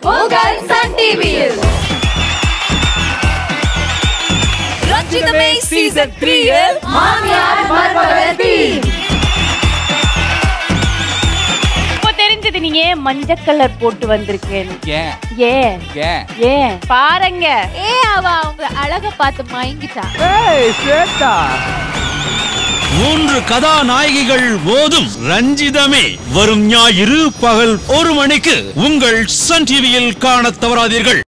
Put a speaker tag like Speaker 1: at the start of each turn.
Speaker 1: உங்கள் சன் டிவியில்
Speaker 2: ரஞ்சிதமே சீசன் த்ரீயில்
Speaker 1: மாமியார் மருமகள் team.
Speaker 2: இப்போ தெரிஞ்சது நீங்க ஏன் மஞ்சள் கலர் போட்டு வந்திருக்கேன்னு
Speaker 3: ஏன்
Speaker 2: ஏன்
Speaker 3: ஏன்
Speaker 2: ஏன் பாருங்க
Speaker 4: ஏ அவ அவங்க அழக பார்த்து மயங்கிட்டா
Speaker 5: மூன்று கதாநாயகிகள் மோதும் ரஞ்சிதமே வரும் ஞாயிறு பகல் ஒரு மணிக்கு உங்கள் சன் டிவியில் காணத் தவறாதீர்கள்